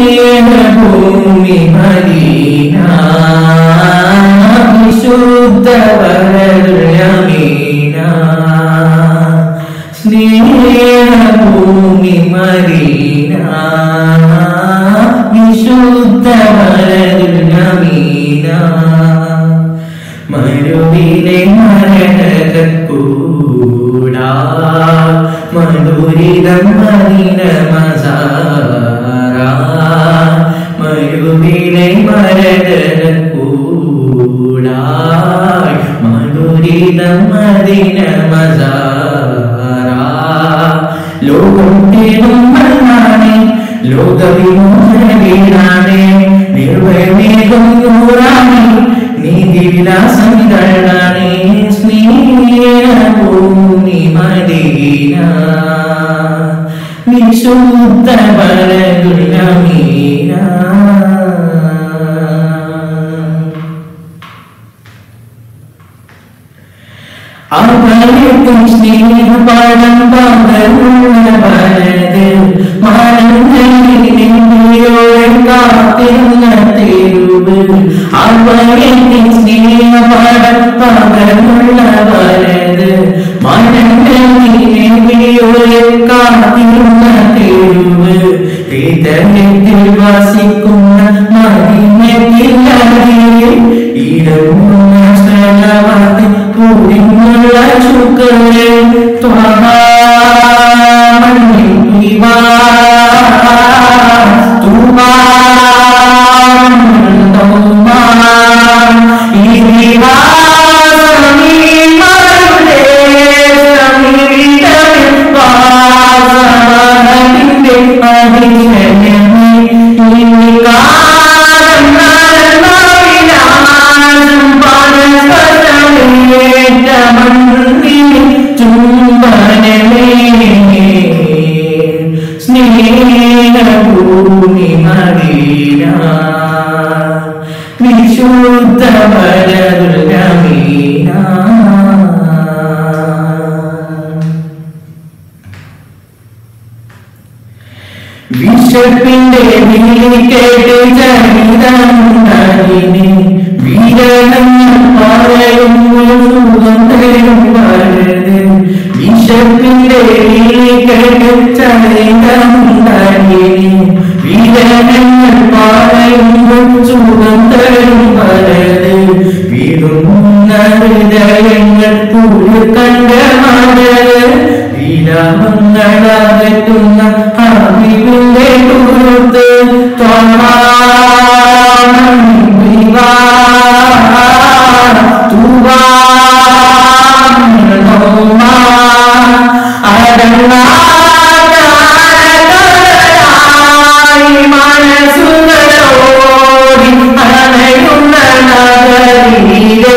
സ്നേഹഭൂമി Medina വിശുദ്ധ വരമീന സ്നേഹഭൂമി Medina വിശുദ്ധ വരമീന മരുവിലെ മരണകൂടാ മധുരിതം Medina മസാര മരുവിലെ മരണകൂടാ മധുരിതം Medina മസാര ലോകം തേടും മണ്ണാണ് ലോകവിമോചന വീടാണ് നിർഭയമേകും നൂറാണ് നീതിവിലാസമിതാണ് സ്നേഹഭൂമി മദീന വിശുദ്ധ ബലദുലമീന അവരും സ്നേഹപാഠം പകരുന്ന വലത് മാനന്ദയോടെ കാത്തിരുന്ന തെരുവ് അവരും സ്നേഹപാഠം പകരുന്ന വലത് മാനന്ദയോടെ കാത്തിരുന്ന തെരുവ് ഹൃദയത്തിൽ വസിക്കുന്ന മദിനത്തിലറിയിൽ ഇടമുന്ന സ്ഥലവാത്തി പൂരിമുള്ള ചുക്കളെ ത്വഹാമണിവാ തുമാ സ്നേഹഭൂമി മദീന വിശുദ്ധ വരമീന വിശപ്പിന്റെ വിളി കേട്ട് ചരിതമുണ്ടായിന് വീരനങ്ങൾ പറയുമ്പോൾ സുഗന്ധരും വരുത് വിശപ്പിന്റെ വിളി കേട്ട് ചരിതമുണ്ടായിന് വീരനങ്ങൾ പറയുമ്പോൾ സുഗന്ധരും വരുത് വീടുന്ന ഹൃദയങ്ങൾ കൂടി കണ്ട മഴത് വിരാമങ്ങളകറ്റുന്ന അറിവിന്റെ കുറുത്ത് മനസ്സുകളോടി അണയുന്ന നഗരിയിലെ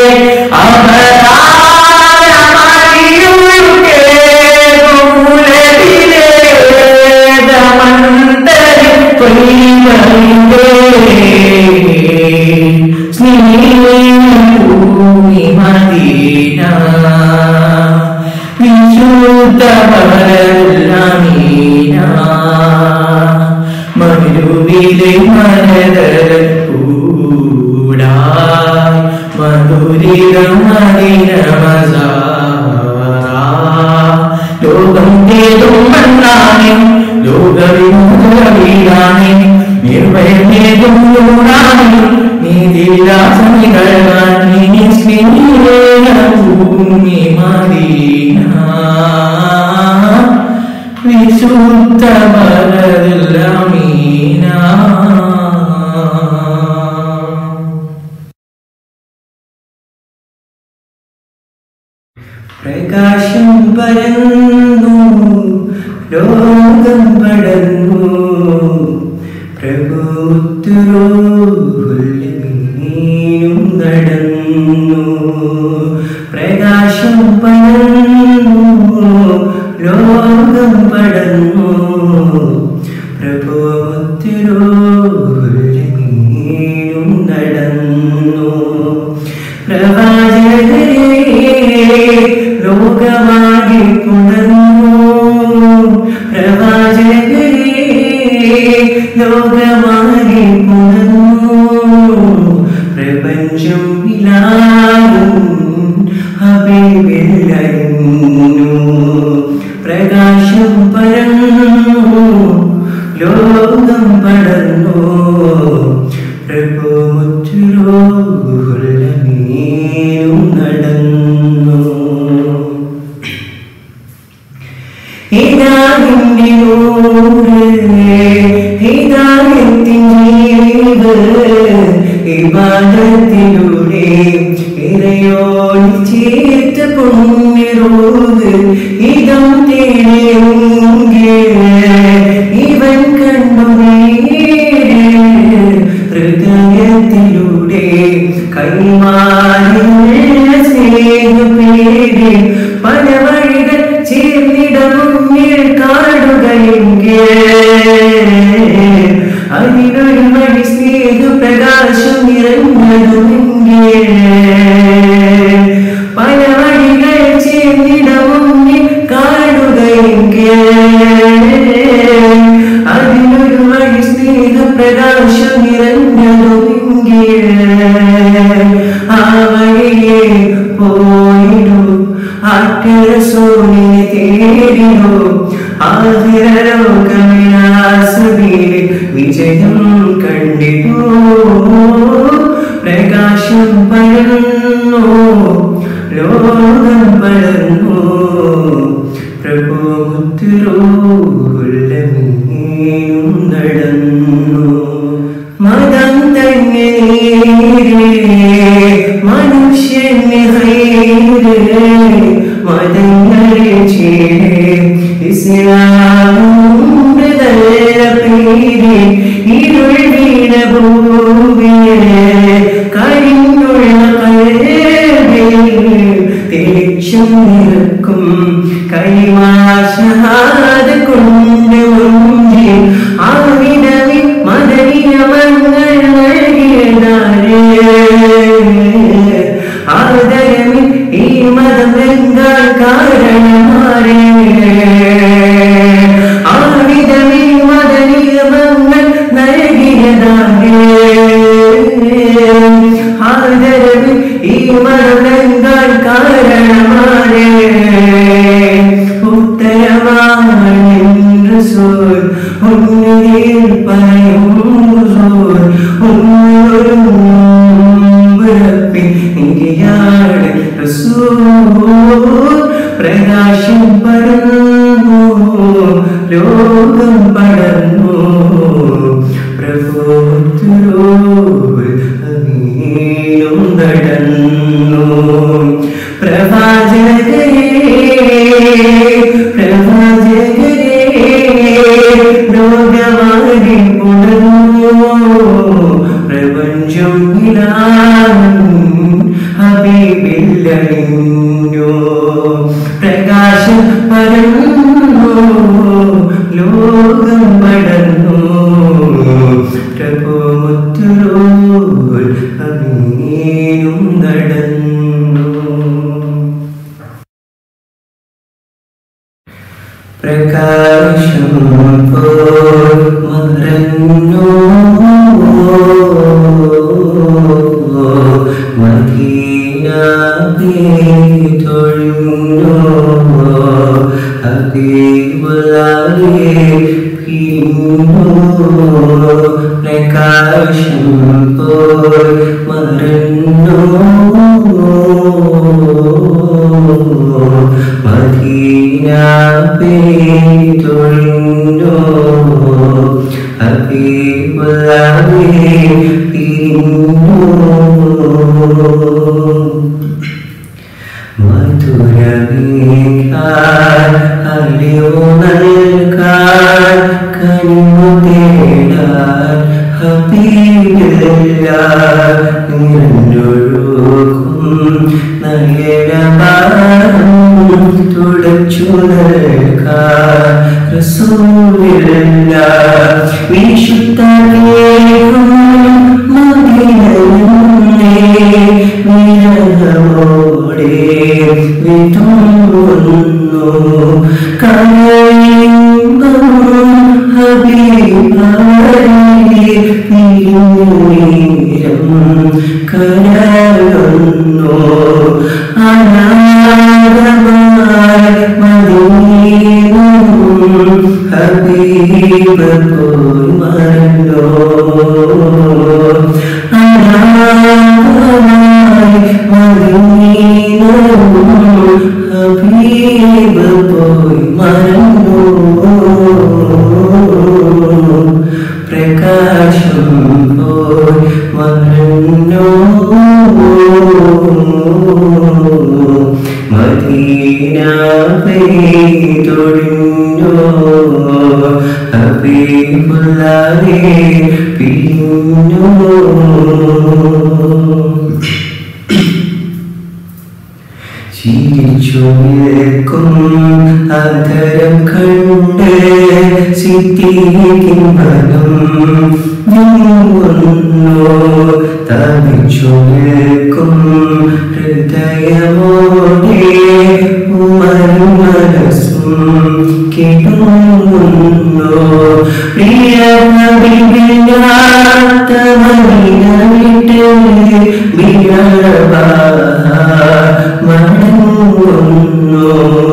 സ്നേഹഭൂമി മദീന വിശുദ്ധ മീന മരുവിലെ മരതര കൂടാ മധുരിതം മദിന മസാര ലോകം തേടും മണ്ണാണ് ലോകവിമുഖ വീടാണ് നിർഭയമേകും നൂറാണ് നീതിവിലാസമികളാണ് നീ സ്നേഹഭൂമി മദീന വിശുദ്ധ ബലമീന പ്രകാശം പരന്നു ലോകം പടർന്നു പ്രഭുത്തുരോഹുല്ലും നടന്നു പ്രകാശം പരന്നു ലോകം പടർന്നു പ്രഭുത്തിരോഹുല്ലും നടന്നു പ്രവാചകരെ ലോകമാകെ പുണർന്നു പ്രവാചകരെ ലോക ലോകമാകെ പുണർന്നു പ്രപഞ്ചം വിലാലും ഹബീബില്ലറിഞ്ഞു പ്രകാശം പരന്നു ലോകം പടർന്നു പ്രഭു മുറ്റുരോഹുലമീനും നടന്നു ഹിദായത്തിൻ്റെ നൂറ് ഹിദായത്തിൻ ജീവ് ഇബാദത്തിലൂടെ ഇറയോടി ചേർത്ത പുണ്യരോത് ഇതം തേടിയെങ്കിൽ ഇവൻ കണ്ടു നേരെ ഹൃദയത്തിലൂടെ കൈമാറിയുള്ള സ്നേഹപേടി പല വഴികൾ ചേർന്നിട മുന്നിൽ കാണുകയെങ്കിൽ അതിനൊരു വഴി സ്നേഹപ്രകാശം നിറഞ്ഞതുമെങ്കിൽ പല വഴികൾ ചേർന്നിട മുന്നിൽ കാണുകയെങ്കിൽ അതിനൊരു വഴി സ്നേഹപ്രകാശം നിറഞ്ഞതുമെങ്കിൽ ആ വഴിയെ പോയിടൂ ആറ്റരസോണിനെ തേടിടൂ ആതിരലോകവിലാസവീരെ വിജയം കണ്ടിടൂ പ്രകാശം പരന്നു ലോകം പടർന്നു പ്രഭു മുത്തുരോകുലമീനും നടന്നു മതം തന്നെ മനുഷ്യന് ഹൈറ് മതങ്ങളെ ചേരെ ഇസ്ലാമുണ്ട് നല്ല പേര് ഇരുൾ വീണ ഭൂമിയെ കരിഞ്ഞുള്ള കൽവിൽ തെളിച്ചം നിൽക്കും കൈമാശാദ കൊണ്ട് മുഞ്ചി ആവിനവി മദനിയമങ്ങൾ നൽകിയതാരേ ആദരമി ഈ മതമെങ്കാൽ കാരണമാരേ ആവിധമി മദനിയമങ്ങൾ നൽകിയതാരേ ആദരമി ഈ മതമെങ്കാൽ കാരണമാരേ ഉത്തരവാണെന്ന് സോർ ഉന്നതിയിൽ പറയും സോർ ഉന്നൊരു മുമ്പിറപ്പിൻ ഇങ്ങയാണ് റസൂൽ പ്രകാശം പടർന്നു ലോകം പടർന്നു പ്രഭു അമീനും നടന്നു പ്രവാചകരെ പ്രവാചകരെ ലോകമാകെ പുണർന്നു പ്രപഞ്ചം ഹബീബില്ലറിഞ്ഞു പ്രകാശം പരന്നു ലോകം പടർന്നു പ്രഭു മുത്തുരോൽ അമീനും നടന്നു പ്രകാശം പോൽ മറന്നു മദീന തൊഴുന്നു ഹബീബുല്ലാഹി പിന്നു പ്രകാശം പോൽ മറന്നു മദീന പേതൊഴിഞ്ഞു ഹബീബുല്ലാഹി പിന്നു മധുരമേക്കാൻ അറിവു നൽകാൻ കനിമു തേടാൻ ഹബീബില്ല നിറഞ്ഞൊഴുകും നയനമാനം തുടച്ചു നൽകാൻ റസൂലില്ല വിശുദ്ധ മദിനയുന്നേ നിരകമോടെ വിതുന്നു കരയുമ്പം ഹബീബാരേ പിരിഞ്ഞു നേരം കരയുന്നു അനാഥമായി മദീനം ഹബീബ് പോയി മറന്നോ അനാഥമായി മദീനം ഹബീബ് പോയി മറന്നോ പ്രകാശം പോയി മറന്നോ മദീന പെയ്തൊഴിഞ്ഞോ ഹബീബുല്ലാഹേ പിരിഞ്ഞോ ചിരിച്ചു നിൽക്കും അധരം കണ്ട് സിദ്ധിക്കും മനം നീങ്ങുന്നു തമിച്ചു നിൽക്കും ഹൃദയമോടെ ഉമരും മനസ്സും കിടുങ്ങുന്നു പ്രിയ നബിയാത്ത മദീന വിട്ട് ബിയറബാ മടങ്ങുന്നു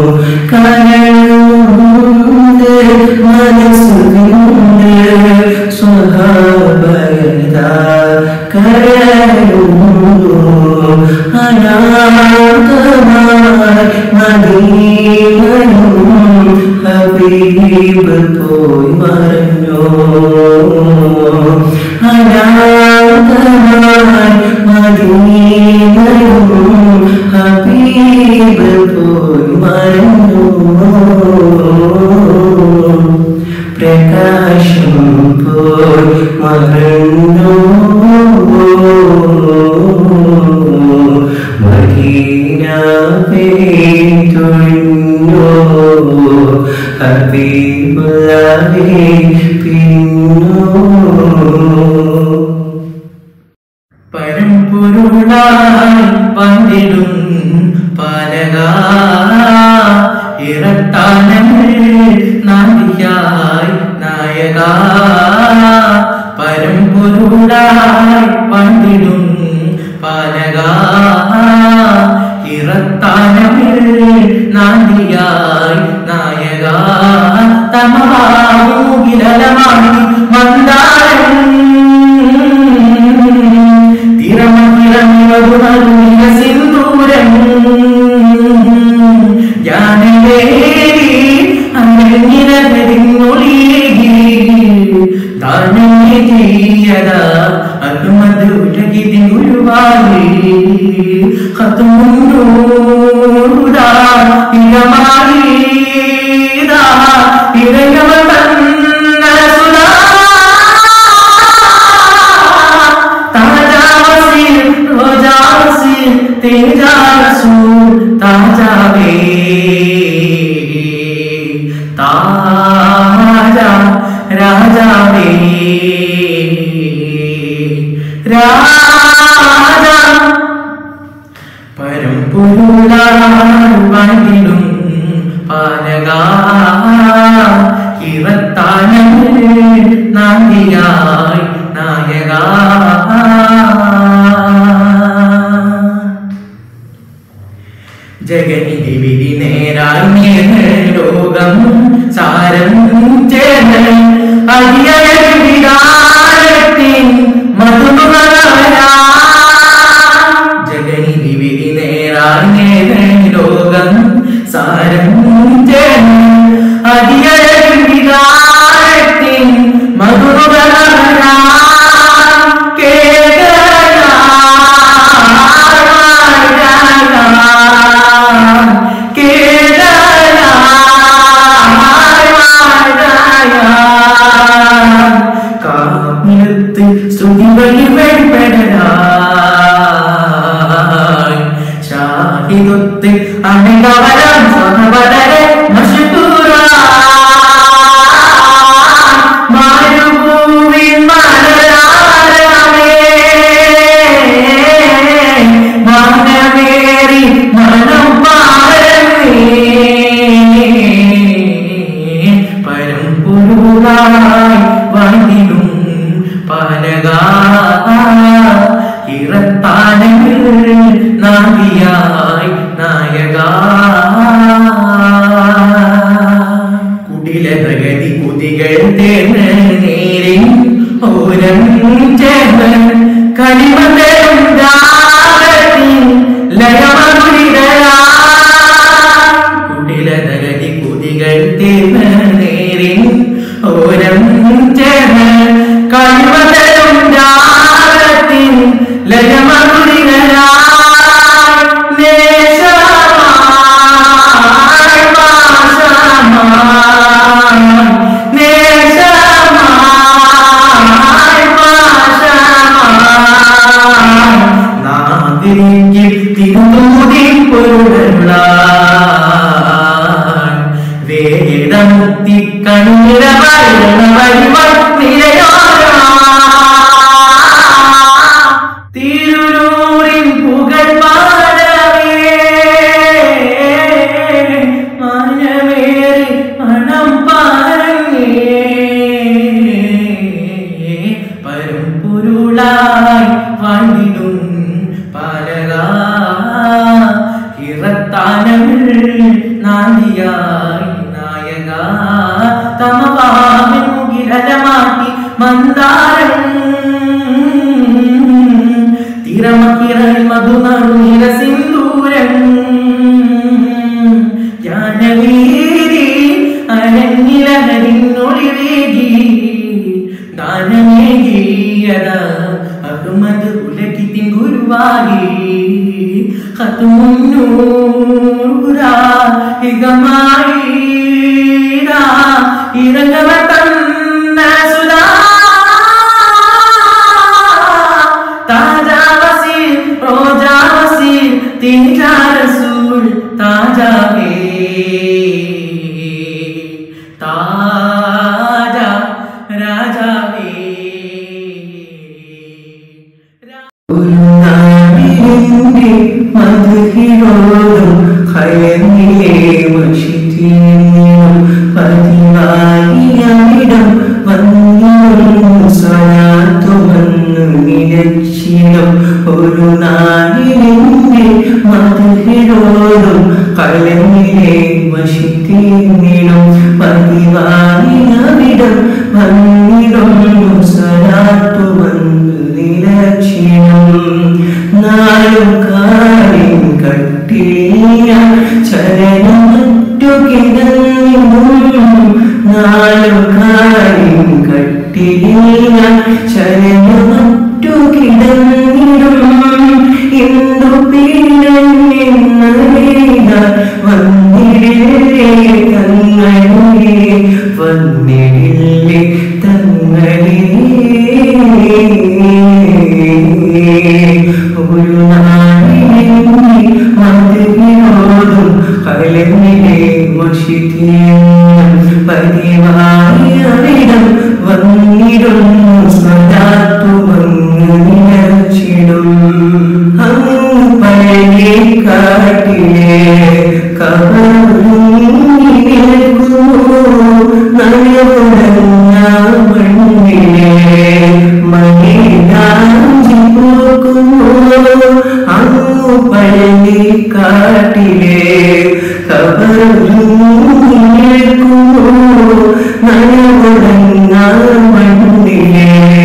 കരളുണ്ട് മനസ്സുണ്ട് സ്വഭാവത കരളുന്നു അനാഥമായി മദീനയും ഹബീബ് പോയി മറഞ്ഞോ അനാഥമായി മദീനയും ഹബീബ് പോയി മറഞ്ഞോ പ്രകാശം പോയി മറഞ്ഞോ മദീന പേതൊഴിഞ്ഞോ ഹബീബുല്ലാഹേ പിന്നോ പരമ്പൊരുളായി പന്തിടും പാലക ഇറട്ടാനങ്ങൾ നാന്തിയായി നായക പരമ്പൊരുളായി പന്തിടും പാലക ഇറത്താനങ്ങൾ നാന്തിയായി നായക തമാകിലമായി മന്ദാരം തിരമതിരമിവരുമരുമിക സിന്ദൂരം ജ്ഞാനവേദി അങ്ങിരതിന്നൊളിയേകി താനങ്ങി തീയത അതുമതുലകിതി ഗുരുവായി ഹത്തുമുണ്ടൂതാ ഇരമാലീതാ ഇരയവൻ തന്ന സുധാ ताजा वसीर रोजा वसीर तेजा रसूल ताजा वे ताजा राजा वे രാജാ പരമ്പൊരുളാടും പാലക ഇറത്താനങ്ങൾ നാന്തിയായി നായക ജഗനിധി വിധി നേരായി ലോകം സാരം ചേർന്ന് അരിയവിധാനത്തിൻ മധുമരാ ജഗനിധി വിധി നേരായി ലോകം സാരം ചേർന്ന് അരിയവിധാനത്തിൻ മധുമരാ കാമിനത്ത് സ്തുതി വഴി വെളിപ്പെടലായി ഷാഹിദൊത്ത് അണകവരം സ്വനവലരെ മഷൂറാ മാരുഭൂവിൻ മലയാളമേ മനമേറി മനം പാരമേ പരമ്പൊരുളായി വന്നിടും പാലക ഇറത്താനങ്ങൾ നാദിയായി നായക കുടില പ്രഗതി കുതികൾ തേർന്ന് നേരിൻ ഓരം ചേർന്ന് കളിമതരും രാഗത്തിൻ ലയമധുരിതരാ കുടിലതരതി കുതികൾ തീർന്ന് നേരിൻ ഓരം ചേർന്ന് കഴിവതരും രാഗത്തിൻ ലയമധുരിതരാ നേശമായി പാശമായി നേശമായി പാശമായി നാഗരികിൽ തിരുമൂടി പൊരുളാൻ വേദമുക്തി തിരുനൂറിൻ പുകൾ പാടവേ മനമേറി മണം പറഞ്ഞേ പരമ്പൊരുളായി വാണിടും പാലക ഇറത്താനങ്ങൾ നാദിയായി നായക തമവാമിൻ മുകിലമാട്ടി മന്ദാരം തിരമക്കിറൽ മധുനറുനിര സിന്ദൂരം ജ്ഞാനവീരി അരങ്ങിലഹരിന്നൊളിവേകി ദാനമേകിയത അഹമ്മദ് ഉലകിത്തിൻ ഗുരുവായി ഹത്തുമുന്നൂറാ ഇകമായി ഇറങ്ങവ തന്ന സുധാ താജാ വസീർ റോജാ വസീർ തീജാ റസൂൽ താജാ ഹേ താജാ രാജാ ഹേ ഒരു നാടിന്റെ മധുഹിരോടും ഹയനിലെ വശിതീർന്നിടും പതിവായിയമിടം വന്നിടും സ്വലാത്തു വന്നു നിലച്ചിടും ഒരു നാടിന്റെ മധുഹിരോടും കലനിലെ വശിതീർന്നിടും പതിവായിയമിടം വന്നിടും സ്വലാത്തു വന്നു നിലച്ചിടും നാലു കാലിൻ കട്ടിയ ചരണമറ്റു കിടന്നിടും നാലു കാലിൻ കട്ടിയ ചരണമറ്റു കിടന്നിടും എന്തു പീഡനെന്നറിയ വന്നിടില്ലേ തങ്ങളെ വന്നിടില്ലേ തങ്ങളെ ഒരു നാടിനെ മതിനോടും കലനിലെ മഷിതീർന്നും പതിവായി അവിടം വന്നിടും സ്വദാത്തു വന്നു നിലച്ചിടും അങ്ങ് പഴകി കാട്ടിലെ കബറുങ്ങി നിൽക്കുമോ നനവുടഞ്ഞ മണ്ണിലെ മണിരാഞ്ചി പോക്കുമോ അങ്ങു പഴകി കാട്ടിലെ കബറുങ്ങി നിൽക്കുമോ നനവുടഞ്ഞ മണ്ണിലെ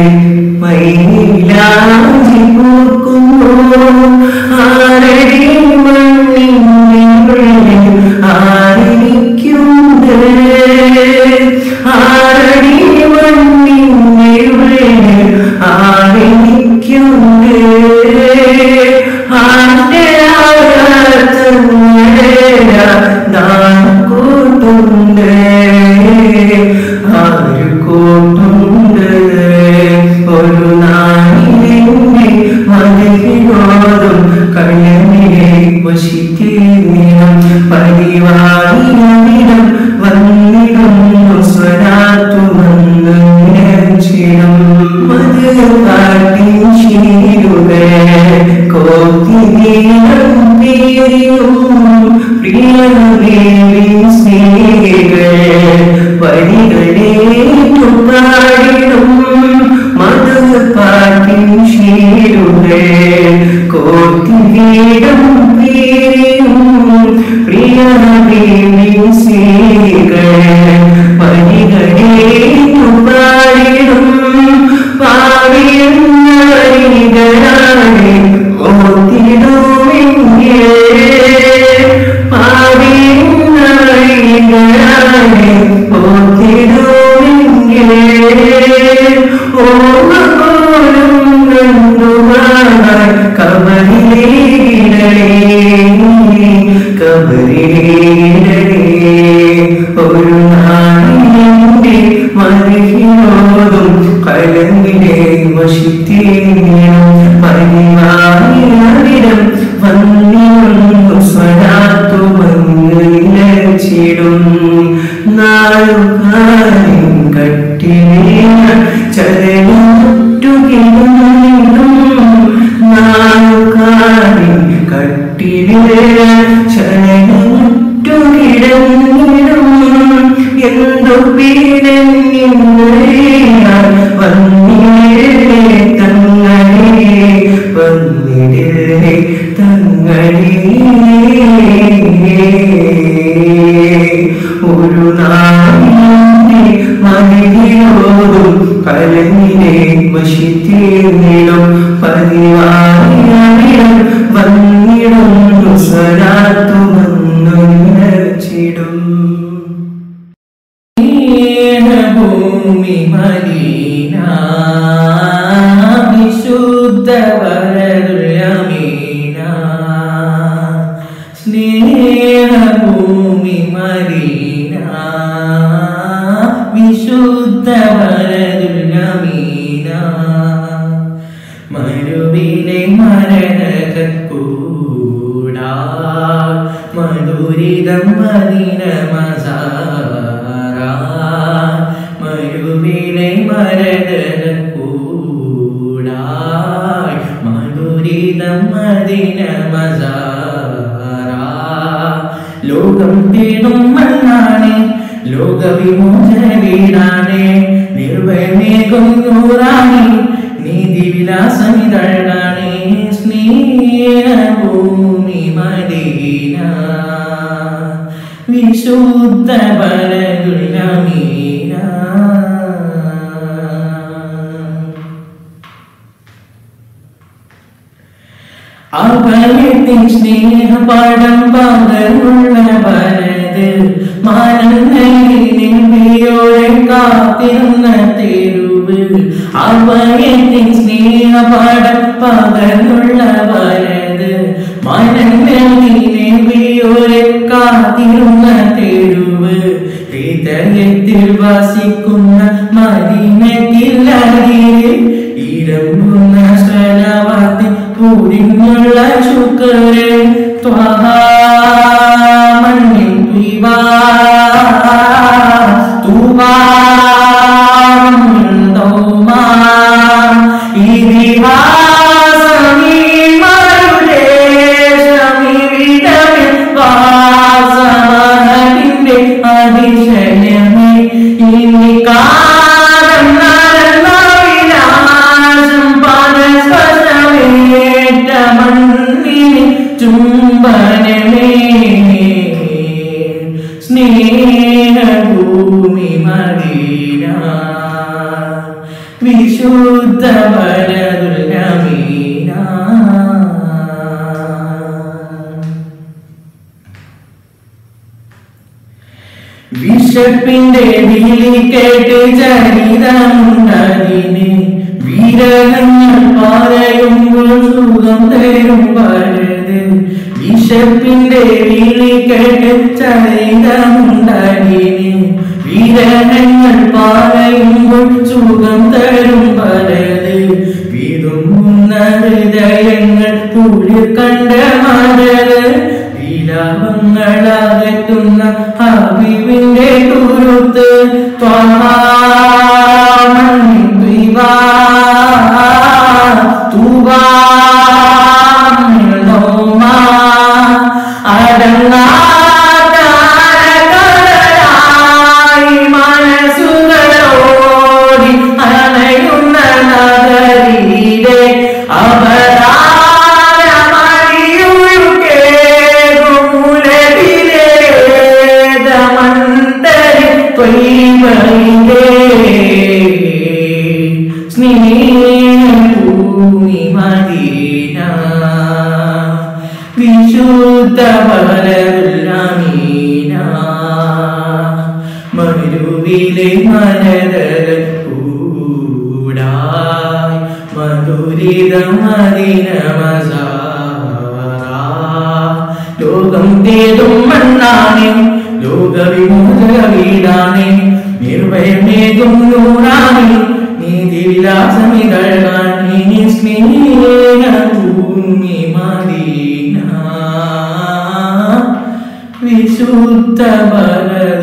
മൈലാഞ്ചി പോക്കുമോ ആരടി മണ്ണിനുള്ളിൽ ആരടിക്കുണ്ട് ആരടി മണ്ണിനുള്ളിൽ ആരടിക്കുണ്ട് കൂട്ടുണ്ട് ആര് കൂട്ടുണ്ട് ഒരു നാളിലെ മലകിനോടും കണ്ണനിലെ വശിക്കേന്നിടം പതിവായിരം വന്നിടും സ്വരാത്തു വന്ന് നിലച്ചിടും മത് കാട്ടിൻ ശീരുകൾ കോത്തി നീളം പേരിയും പ്രിയനേവിൻ സ്നേഹികൾ വരികളെ പാടിടും മധുര ഓർമ്മ പോലും കണ്ടുകാണാൻ കബറിലേടേ കബറിലേടേ ഒരു നാളിന്റെ മരുഹിനോടും കലങ്ങിലെ വശിത്തേനും പതിനായിരം വന്നിരുന്നു സ്വരാത്തു മങ്ങിലച്ചിടും നാളുകാരൻ കട്ടിലേന ചരമുറ്റുകിടും നാളുകാരൻ കട്ടിലേന ചരമുറ്റുകിടന്നിടും എന്തു പീഡന്നിന്നറിയാൻ വന്നിടേ തങ്ങളെ വന്നിടേ തങ്ങളെ ഒരു നാളിന്റെ മതിയോടും കലങ്ങിനെ വശിത്തീർന്നിടും പതിവായിരം വന്നിടുന്നു സ്വരാത്തു വന്നിടച്ചിടും ഭൂമി മദീന വിശുദ്ധ വരദുലമീന സ്നേഹഭൂമി മദീന വിശുദ്ധ വരദുലമീന മരുവിലെ മരണകൂടാ മധുരിതം മദീന മസാര മരുവിലെ മരണകൂടാ മധുരിതം മദീന മസാര ലോകം തേടും മണ്ണാണ് ലോകവിമോചന വീടാണ് നിർഭയമേകും നൂറാണ് നീതിവിലാസമിതഴാണ് സ്നേഹഭൂമി മദീന വിശുദ്ധ ബലദുലമീന അഭയത്തിൻ സ്നേഹപാഠം പകർന്നുള്ള വലത് മാനന്ദയോടെ കാത്തിരുന്ന തെരുവ് അഭയത്തിൻ സ്നേഹപാഠം പകർന്നുള്ള വലത് മാനന്ദയോടെ കാത്തിരുന്ന തെരുവ് ഹൃദയത്തിൽ വസിക്കുന്ന മദീനത്തിൽ അരികെ ഇരമ്പുന്ന സ്ഥലവാത്തി പൂരിന്നുള്ള ശുക്രേ ത്വഹാ മണ്ണിൻ തുയ്വാ തൂവാ ദൗമാ ഇതിഹാസമീ മരുദേശമിവിടമേ വാസമഹലിന്റെ അതിശയമേ ഇനി കാലം നടന്ന വിനാശം പരസ്പരമേറ്റ മണ്ണിന് ചുംബനമേ സ്നേഹഭൂമി മദീന വിശുദ്ധ വരദുലമീന വിശപ്പിന്റെ വിളി കേട്ട് ചരിതമുണ്ടതിന് വീരകങ്ങൾ പറയുമ്പോൾ സുഖം തരും പലത് വിശപ്പിന്റെ വിളി കേട്ട് ചരിതമുണ്ടതിന് വീരകങ്ങൾ പറയുമ്പോൾ സുഖം തരും പലത് വിതുമ്പുന്ന ഹൃദയങ്ങൾ കുളിർ കണ്ട മലര് വിലാപങ്ങളകറ്റുന്ന ഹബീബിന്റെ കുരുത്ത് മനസ്സുകളോടി അണയുന്ന നഗരിയിലെ സ്നേഹഭൂമി മദീന വിശുദ്ധ ബലമീന മരുവിലെ മനര കൂടാ മധുരിത മദീന ലോകം തേടും മണ്ണാണ് ലോകവിമോചക വീടാണ് നിർഭയമേകും നൂറാണ് നീതിവിലാസമികൾ കാണി സ്നേഹഭൂമി മദീന വിശുദ്ധ ബല